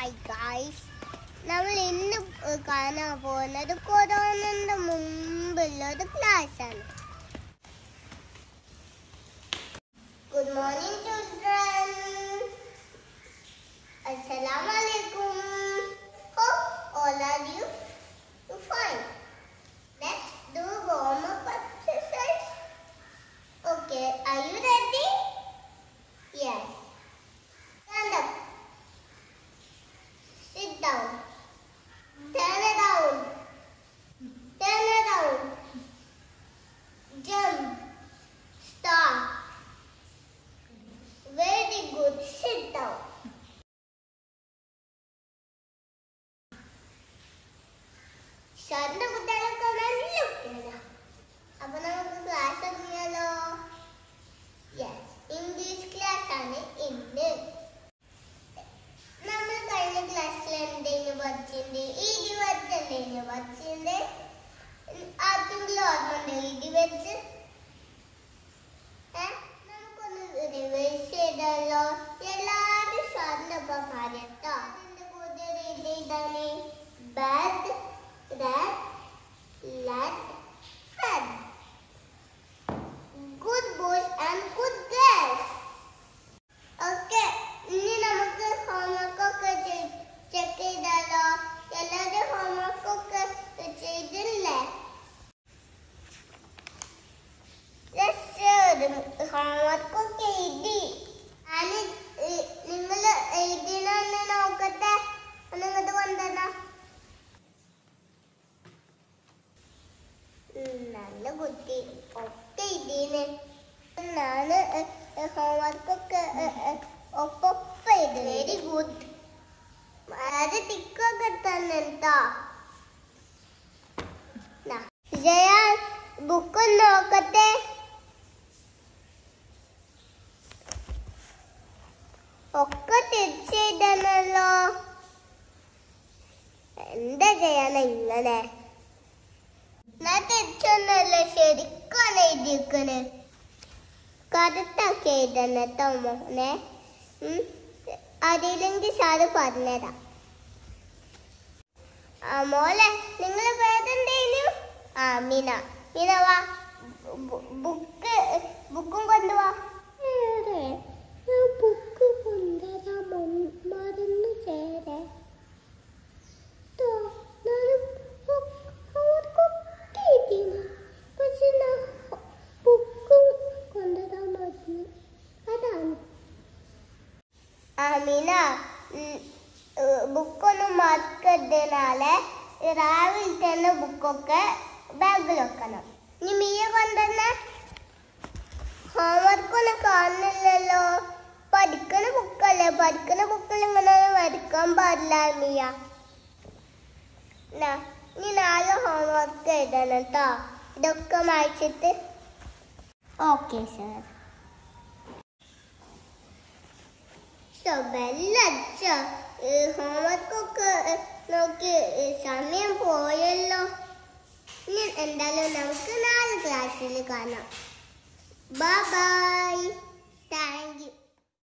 Hi guys നമ്മൾ ഇന്ന് കാണാൻ പോകുന്നത് കൊറോണന്റെ മുമ്പുള്ള ഒരു ക്ലാസ് ആണ് ഗുഡ് മോർണിംഗ് ചിൽഡ്രൻ അസ്സലാമു അലൈക്കും Hope all are you fine. Let's do warm-up exercise. Okay, are you ready? Yes. Stand up. Sit down. Turn around. Turn around. Jump. Stop. Very good. Sit down. ഷാറിന്റെ കുട്ടികളൊക്കെ നല്ല കുട്ടികളാ അപ്പൊ നമുക്ക് class തുടങ്ങിയാലോ yes English class ആണ് ഇന്ന് നമ്മൾ കഴിഞ്ഞ ക്ലാസ്സിൽ എന്തെങ്കിലും പഠിച്ചിട്ടുണ്ട് ഇടി വെച്ച് എന്തെങ്കിലും പഠിച്ചിട്ടുണ്ട് ആർക്കെങ്കിലും ഓർമ്മ ഉണ്ടോ ഇടി വെച്ച് ഏ? നമുക്കൊന്ന് റിവേഴ്സ് ചെയ്താലോ എല്ലാവരും ഷാറിന്റെ ഒപ്പം കാര്യട്ടോ അതിന്റെ പുതിയ രീതി ഇതാണ് bad red, lad, fed. Good boys and good girls. Okay, ഇനി നമുക്ക് homework ഒക്കെ ചെക്ക് ചെയ്താലോ എല്ലാവരും homework ഒക്കെ ചെയ്തില്ലേ ഹോംവർക്ക് ഒക്കെ എഴുതി ഞാൻ നിങ്ങൾ എഴുതിയെന്ന് നോക്കട്ടെ ഒന്ന് ഇങ്ങോട്ട് കൊണ്ടുവന്നാ ഉം, നല്ല ബുദ്ധി ഒക്കെ ഇതിന് ഞാന് ഹോംവർക്ക് ഒക്കെ ഒപ്പൊപ്പ ഇത് വെരി ഗുഡ് അത് ടിക്കൊക്കെ തന്നെ കേട്ടോ ജയ ബുക്ക് നോക്കട്ടെ ഒക്കെ തിരിച്ചെഴുതണല്ലോ എന്താ ചെയ്യാന ഇങ്ങനെ ഞാൻ തെറ്റൊന്നുമല്ല ശരിക്കാണ് എഴുതിയിരിക്കണ് കറക്റ്റാക്കി എഴുതണം കേട്ടോ മോനെ ഉം. അറിയില്ലെങ്കിൽ സാറ് പറഞ്ഞുതരാം ആ മോളെ നിങ്ങൾ പേരെന്തേനു ആ മീന മീന വാ ബു- ബുക്ക് ബുക്കും കൊണ്ടുവാ ബുക്ക് കൊണ്ടുവരാൻ മറന്നു ചേരേ അമീന ബുക്കൊന്നും മറക്കരുതനാലെ രാവിലെ തന്നെ ബുക്കൊക്കെ ബാഗിൽ വെക്കണം ഇനി മീയ കൊണ്ടുവന്നെ ഹോംവർക്ക് ഒന്നും കാണുന്നില്ലല്ലോ പഠിക്കണ ബുക്കല്ലേ പഠിക്കണ ബുക്കിൽ ഇങ്ങനെ വരയ്ക്കാൻ പാടില്ല മീയ നാ, ഇനി നാല് ഹോംവർക്ക് എഴുതണം കേട്ടോ ഇതൊക്കെ വായിച്ചിട്ട് ഓക്കെ സാർ ബെല്ലടിച്ച ഹോംവർക്കൊക്കെ നോക്കി ഏ, സമയം പോയല്ലോ ഇനി എന്തായാലും നമുക്ക് നാല് ക്ലാസ്സിൽ കാണാം ബൈ താങ്ക് യു